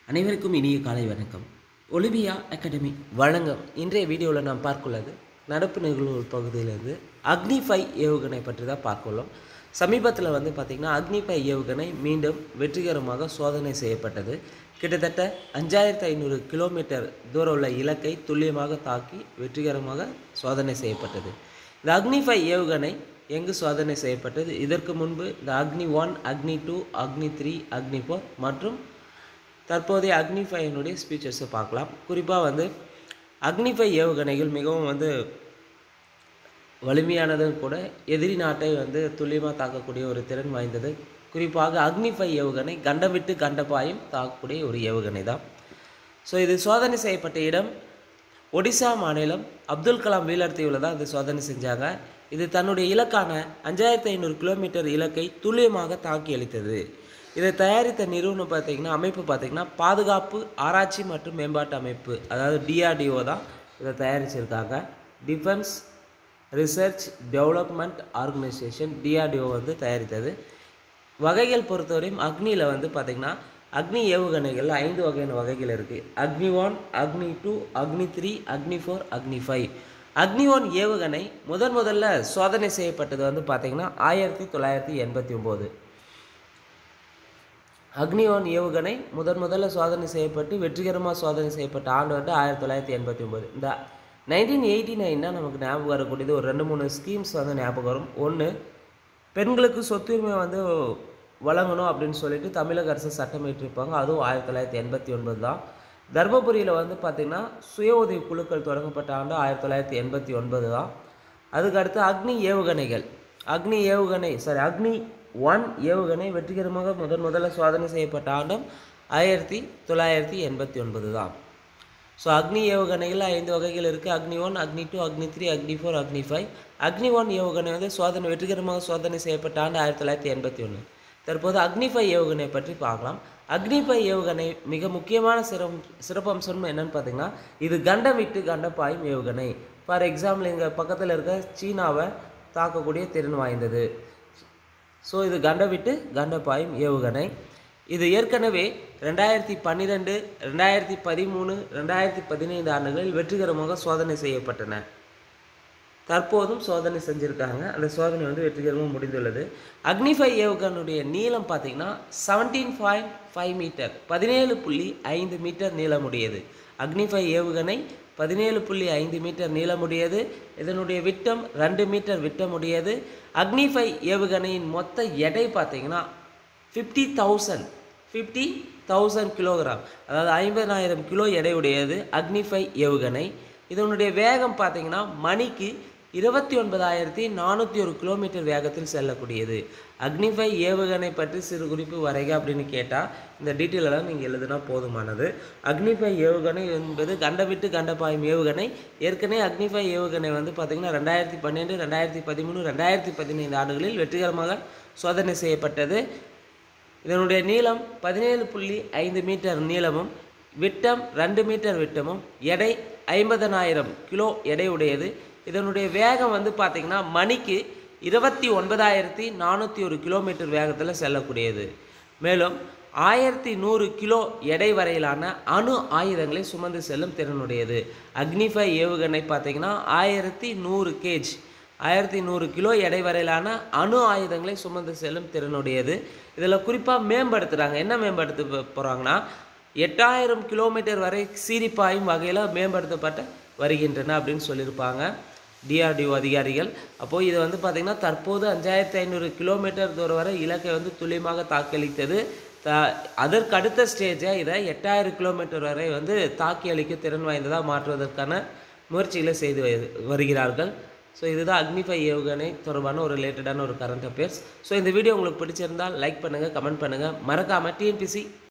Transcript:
அனைவருக்கும் இனிய காலை வணக்கம் ஒலிவியா அகாடமி வழங்கும் இன்றைய வீடியோவில் நாம் பார்க்குள்ளது நடப்பு நிகழ்வு பகுதியிலிருந்து அக்னி ஃபை ஏவுகணை பற்றி தான் பார்க்குள்ளோம் சமீபத்தில் வந்து பார்த்திங்கன்னா அக்னி ஃபை ஏவுகணை மீண்டும் வெற்றிகரமாக சோதனை செய்யப்பட்டது கிட்டத்தட்ட அஞ்சாயிரத்து ஐநூறு கிலோமீட்டர் தூரம் உள்ள இலக்கை துல்லியமாக தாக்கி வெற்றிகரமாக சோதனை செய்யப்பட்டது இந்த அக்னி ஃபை ஏவுகணை எங்கு சோதனை செய்யப்பட்டது இதற்கு முன்பு இந்த அக்னி ஒன் அக்னி டூ அக்னி த்ரீ அக்னி ஃபோர் மற்றும் தற்போதைய அக்னி ஃபைனுடைய ஸ்பீச்சர்ஸை பார்க்கலாம் குறிப்பாக வந்து அக்னி ஃபை ஏவுகணைகள் மிகவும் வந்து வலிமையானதும் கூட எதிரி நாட்டை வந்து துல்லியமாக தாக்கக்கூடிய ஒரு திறன் வாய்ந்தது குறிப்பாக அக்னி ஃபை ஏவுகணை கண்டம் விட்டு கண்டப்பாயும் தாக்கக்கூடிய ஒரு ஏவுகணை தான் ஸோ இது சோதனை செய்யப்பட்ட இடம் ஒடிசா மாநிலம் அப்துல் கலாம் வீலர் தீவில் தான் இது சோதனை செஞ்சாங்க இது தன்னுடைய இலக்கான அஞ்சாயிரத்தி ஐநூறு கிலோமீட்டர் இலக்கை துல்லியமாக தாக்கி அளித்தது இதை தயாரித்த நிறுவனம் பார்த்தீங்கன்னா அமைப்பு பார்த்தீங்கன்னா பாதுகாப்பு ஆராய்ச்சி மற்றும் மேம்பாட்டு அமைப்பு அதாவது டிஆர்டிஓ தான் இதை தயாரிச்சிருக்காங்க defence research development organisation DRDO வந்து தயாரித்தது வகைகள் பொறுத்தவரையும் அக்னியில் வந்து பார்த்திங்கன்னா அக்னி ஏவுகணைகள் ஐந்து வகையான வகைகள் இருக்குது அக்னி ஒன் அக்னி டூ அக்னி த்ரீ அக்னி ஃபோர் அக்னி ஃபைவ் அக்னி ஒன் ஏவுகணை முதன் முதல்ல சோதனை செய்யப்பட்டது வந்து பார்த்திங்கன்னா ஆயிரத்தி தொள்ளாயிரத்தி எண்பத்தி ஒம்பது அக்னி ஒன் ஏவுகணை முதன் முதல்ல சோதனை செய்யப்பட்டு வெற்றிகரமாக சோதனை செய்யப்பட்ட ஆண்டு வந்து ஆயிரத்தி தொள்ளாயிரத்தி எண்பத்தி ஒம்பது இந்த நைன்டீன் எயிட்டி நைன்னா நமக்கு ஞாபகம் வரக்கூடியது ஒரு ரெண்டு மூணு ஸ்கீம்ஸ் வந்து ஞாபகம் வரும் ஒன்று பெண்களுக்கு சொத்துரிமை வந்து வழங்கணும் அப்படின்னு சொல்லிட்டு தமிழக அரசு சட்டம் இயற்றிருப்பாங்க அதுவும் ஆயிரத்தி தொள்ளாயிரத்தி எண்பத்தி ஒன்பது தான் தர்மபுரியில் வந்து பார்த்திங்கன்னா சுய உதவி குழுக்கள் தொடங்கப்பட்ட ஆண்டு ஆயிரத்தி தொள்ளாயிரத்தி எண்பத்தி ஒன்பது தான் அதுக்கு அடுத்து அக்னி ஏவுகணைகள் அக்னி ஏவுகணை சாரி அக்னி ஒன் ஏவுகணை வெற்றிகரமாக முதன் முதல்ல சோதனை செய்யப்பட்ட ஆண்டும் ஆயிரத்தி தொள்ளாயிரத்தி எண்பத்தி ஒன்பது தான் ஸோ அக்னி ஏவுகணைகள் ஐந்து வகைகள் இருக்குது அக்னி ஒன் அக்னி டூ அக்னி த்ரீ அக்னி ஃபோர் அக்னி ஃபைவ் அக்னி ஒன் ஏவுகணை வந்து சோதனை வெற்றிகரமாக சோதனை செய்யப்பட்ட ஆண்டு ஆயிரத்தி தொள்ளாயிரத்தி எண்பத்தி ஒன்று தற்போது அக்னி ஃபை ஏவுகணை பற்றி பார்க்கலாம் அக்னி ஃபை ஏவுகணை மிக முக்கியமான சிறம் சிறப்பம்சம் என்னன்னு பார்த்தீங்கன்னா இது கண்டம் விட்டு கண்ட பாயும் ஏவுகணை ஃபார் எக்ஸாம்பிள் இங்கே பக்கத்தில் இருக்க சீனாவை தாக்கக்கூடிய திறன் வாய்ந்தது ஸோ இது கண்ட விட்டு கண்ட பாயும் ஏவுகணை இது ஏற்கனவே ரெண்டாயிரத்தி பன்னிரெண்டு ரெண்டாயிரத்தி பதிமூணு ரெண்டாயிரத்தி பதினைந்து ஆண்டுகளில் வெற்றிகரமாக சோதனை செய்யப்பட்டன தற்போதும் சோதனை செஞ்சுருக்காங்க அந்த சோதனை வந்து வெற்றிகரமாக முடிந்துள்ளது அக்னிஃபை ஏவுகணுடைய நீளம் பார்த்தீங்கன்னா செவன்டீன் பாயிண்ட் ஃபைவ் மீட்டர் பதினேழு புள்ளி ஐந்து மீட்டர் நீளமுடையது அக்னிஃபை ஏவுகணை பதினேழு புள்ளி ஐந்து மீட்டர் நீளமுடையது இதனுடைய விட்டம் ரெண்டு மீட்டர் விட்டமுடையது அக்னிஃபை ஏவுகணையின் மொத்த எடை பார்த்தீங்கன்னா fifty thousand fifty thousand kilogram அதாவது ஐம்பதாயிரம் கிலோ எடையுடையது அக்னிஃபை ஏவுகணை இதனுடைய வேகம் பார்த்தீங்கன்னா மணிக்கு இருபத்தி ஒன்பதாயிரத்தி நானூற்றி ஒரு கிலோமீட்டர் வேகத்தில் செல்லக்கூடியது அக்னிஃபை ஏவுகணை பற்றி சிறு குறிப்பு வரைக அப்படின்னு கேட்டால் இந்த டீட்டெயிலெல்லாம் நீங்கள் எழுதுனா போதுமானது அக்னிஃபை ஏவுகணை என்பது கண்டவிட்டு கண்டபாயும் ஏவுகணை ஏற்கனவே அக்னிஃபை ஏவுகணை வந்து பார்த்திங்கன்னா ரெண்டாயிரத்தி பன்னெண்டு ரெண்டாயிரத்தி பதிமூணு ரெண்டாயிரத்தி பதினைந்து ஆண்டுகளில் வெற்றிகரமாக சோதனை செய்யப்பட்டது இதனுடைய நீளம் பதினேழு புள்ளி ஐந்து மீட்டர் நீளமும் விட்டம் ரெண்டு மீட்டர் விட்டமும் எடை ஐம்பதனாயிரம் கிலோ எடையுடையது இதனுடைய வேகம் வந்து பார்த்திங்கன்னா மணிக்கு இருபத்தி ஒன்பதாயிரத்தி நானூற்றி ஒரு கிலோமீட்டர் வேகத்தில் செல்லக்கூடியது மேலும் ஆயிரத்தி நூறு கிலோ எடை வரையிலான அணு ஆயுதங்களை சுமந்து செல்லும் திறனுடையது அக்னிஃபை ஏவுகணை பார்த்திங்கன்னா ஆயிரத்தி நூறு கேஜ் ஆயிரத்தி நூறு கிலோ எடை வரையிலான அணு ஆயுதங்களை சுமந்து செல்லும் திறனுடையது இதில் குறிப்பாக மேம்படுத்துகிறாங்க என்ன மேம்படுத்த போகிறாங்கன்னா எட்டாயிரம் கிலோமீட்டர் வரை சீரிப்பாயும் வகையில் மேம்படுத்தப்பட்ட வருகின்றன அப்படின்னு சொல்லியிருப்பாங்க டிஆர்டிஓ அதிகாரிகள் அப்போது இது வந்து பார்த்திங்கன்னா தற்போது அஞ்சாயிரத்தி ஐநூறு கிலோமீட்டர் தூரம் வரை இலக்கை வந்து துல்லியமாக தாக்கலித்தது த அதற்கு அடுத்த ஸ்டேஜை இதை எட்டாயிரம் கிலோமீட்டர் வரை வந்து தாக்கி அளிக்க திறன் வாய்ந்ததாக மாற்றுவதற்கான முயற்சிகளை செய்து வருகிறார்கள் ஸோ இதுதான் அக்னிஃபை ஏவுகணை தொடர்பான ஒரு ரிலேட்டடான ஒரு கரண்ட் அஃபேர்ஸ் ஸோ இந்த வீடியோ உங்களுக்கு பிடிச்சிருந்தால் லைக் பண்ணுங்கள் கமெண்ட் பண்ணுங்கள் மறக்காமல் டிஎன்பிசி